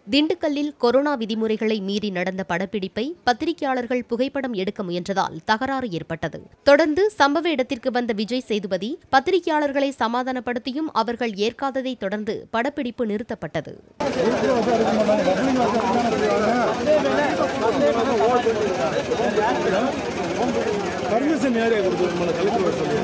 திண்டுக்கல்லில் கொரோனா விதிமுறைகளை மீறி நடந்த படப்பிடிப்பை பத்திரிகையாளர்கள் புகைப்படம் எடுக்க முயன்றதால் தகராறு ஏற்பட்டது தொடர்ந்து சம்பவ இடத்திற்கு வந்த விஜய் சேதுபதி பத்திரிகையாளர்களை சமாதானப்படுத்தியும் அவர்கள் ஏற்காததை தொடர்ந்து படப்பிடிப்பு நிறுத்தப்பட்டது பர்மிஷன் யாரையா கொடுத்துருக்கோம் கலெக்டர் சொல்லி